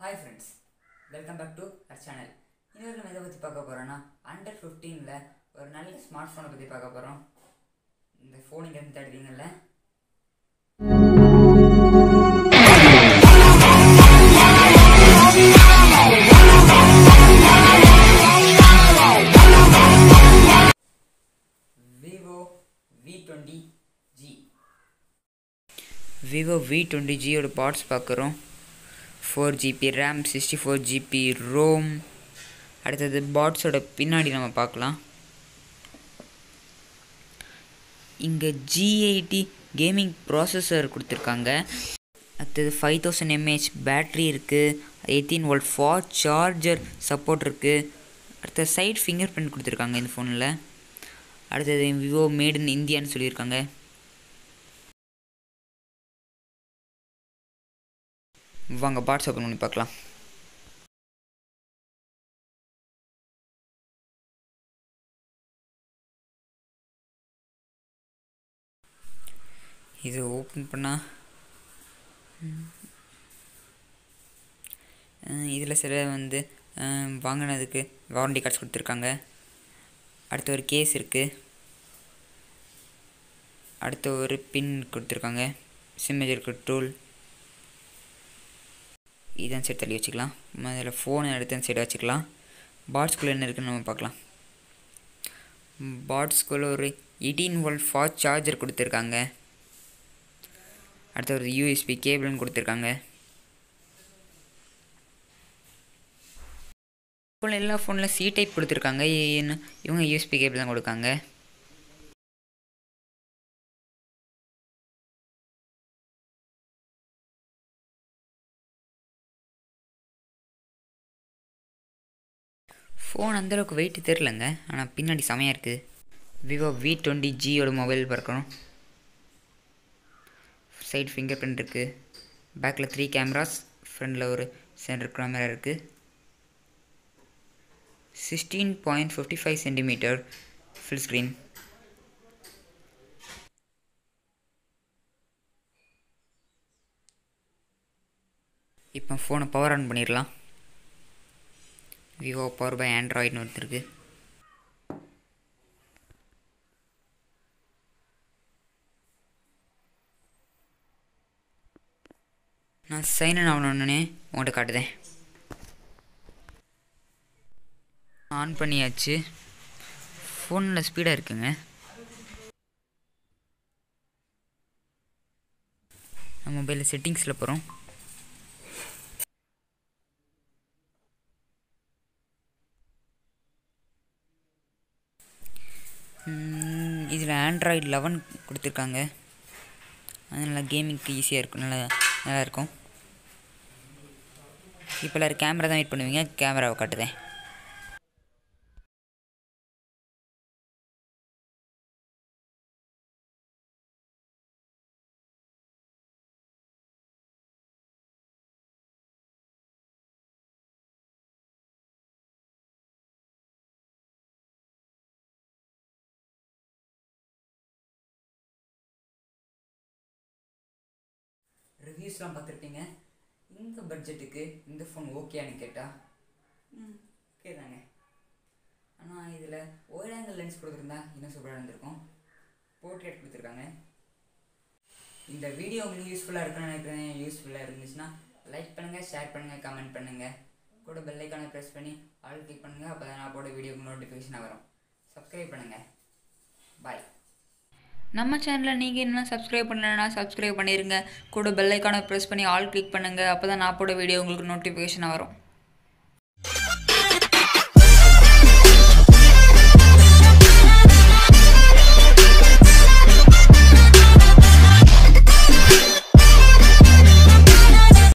hi friends welcome back to our channel இன்னொரு நம்ம எதை பற்றி பார்க்க போகிறோன்னா அண்டர் ஃபிஃப்டீனில் ஒரு நல்ல ஸ்மார்ட் ஃபோனை பற்றி பார்க்க போகிறோம் இந்த ஃபோன் இங்கேருந்து தேடுவீங்கல்ல Vivo V twenty G Vivo V twenty ஜியோட பார்ட்ஸ் பார்க்குறோம் four GB RAM sixty four GB ROM அடுத்தது பாட்ஸோட பின்னாடி நம்ம பார்க்கலாம் இங்கே ஜிஐடி கேமிங் ப்ராசஸர் கொடுத்துருக்காங்க அடுத்தது ஃபைவ் தௌசண்ட் எம்ஏஹெச் பேட்ரி இருக்குது eighteen volt fast charger support இருக்குது அடுத்தது சைட் ஃபிங்கர் பிரிண்ட் கொடுத்துருக்காங்க இந்த ஃபோனில் அடுத்தது விவோ மேட் இன் இந்தியான்னு சொல்லியிருக்காங்க வாங்க பாட்ஸ் ஓப்பன் பண்ணி பார்க்கலாம் இது ஓப்பன் பண்ணால் இதில் சில வந்து அஹ், வாங்கினதுக்கு வாரண்டி கார்ட்ஸ் கொடுத்துருக்காங்க அடுத்து ஒரு கேஸ் இருக்குது அடுத்து ஒரு பின் கொடுத்துருக்காங்க சிம்மேஜ் இருக்க டூல் இதான் சைடு தள்ளி வச்சுக்கலாம் அதில் ஃபோனை எடுத்து அந்த சைடு வச்சுக்கலாம் பாட்ஸ்குள்ளே என்ன இருக்குன்னு நம்ம பார்க்கலாம் பாட்ஸ்குள்ளே ஒரு எயிட்டீன் வோல்ட் ஃபாஸ்ட் சார்ஜர் கொடுத்துருக்காங்க அடுத்து ஒரு யூஎஸ்பி கேபிள்னு கொடுத்துருக்காங்க ஃபோனில் எல்லா ஃபோனில் சி டைப் கொடுத்துருக்காங்க இ- இவங்க யூஎஸ்பி கேபிள் தான் கொடுக்காங்க ஃபோன் அந்தளவுக்கு வெயிட் தெரிலங்க ஆனால் பின்னாடி செமையாக இருக்குது விவோ வி டுவெண்ட்டி ஜியோட மொபைல் பார்க்குறோம் சைடு ஃபிங்கர் பிரிண்ட் இருக்குது பேக்கில் த்ரீ கேமராஸ் ஃப்ரண்டில் ஒரு சென்டர் கேமரா இருக்குது sixteen point fifty five centimetre full screen இப்போ ஃபோனை பவர் ஆன் பண்ணிடலாம் விவோ பவர் பை ஆண்ட்ராய்டுன்னு ஒருத்தருக்கு நான் சைன் இன் ஆகணுன்னே உங்கள்கிட்ட காட்டுதேன் ஆன் பண்ணியாச்சு ஃபோனில் ஸ்பீடாக இருக்குங்க நம்ம மொபைலில் செட்டிங்ஸில் போகிறோம் இதில் ஆண்ட்ராய்டு லெவன் கொடுத்துருக்காங்க அது நல்லா கேமிங்க்கு ஈஸியாக இருக்கும் நல்லா நல்லா இருக்கும் இப்போ எல்லோரும் கேமரா தான் வெயிட் பண்ணுவீங்க கேமராவை காட்டுதேன் ரிவ்யூஸ்லாம் பார்த்துருப்பீங்க இந்த பட்ஜெட்டுக்கு இந்த ஃபோன் ஓகேன்னு கேட்டால் ம் ஓகே தாங்க ஆனால் இதில் ஒயிட் ஆங்கிள் லென்ஸ் கொடுத்துருந்தா இன்னும் சூப்பராக இருந்திருக்கும் போர்ட்ரேட் கொடுத்துருக்காங்க இந்த வீடியோ உங்களுக்கு யூஸ்ஃபுல்லாக இருக்குன்னு நினைக்கிறேன் யூஸ்ஃபுல்லாக இருந்துச்சுன்னா லைக் பண்ணுங்கள் ஷேர் பண்ணுங்கள் கமெண்ட் பண்ணுங்கள் கூட பெல் ஐக்கானை ப்ரெஸ் பண்ணி ஆல் கிளிக் பண்ணுங்கள் அப்போ தான் நான் போட வீடியோக்கு நோட்டிஃபிகேஷனாக வரும் சப்ஸ்கிரைப் பண்ணுங்கள் பாய் நம்ம சேனலில் நீங்கள் என்ன சப்ஸ்கிரைப் பண்ணலைன்னா சப்ஸ்கிரைப் பண்ணிடுங்க கூட பெல் ஐக்கானை ப்ரெஸ் பண்ணி ஆல் கிளிக் பண்ணுங்கள் அப்போ தான் நான் போட வீடியோ உங்களுக்கு நோட்டிஃபிகேஷன் வரும்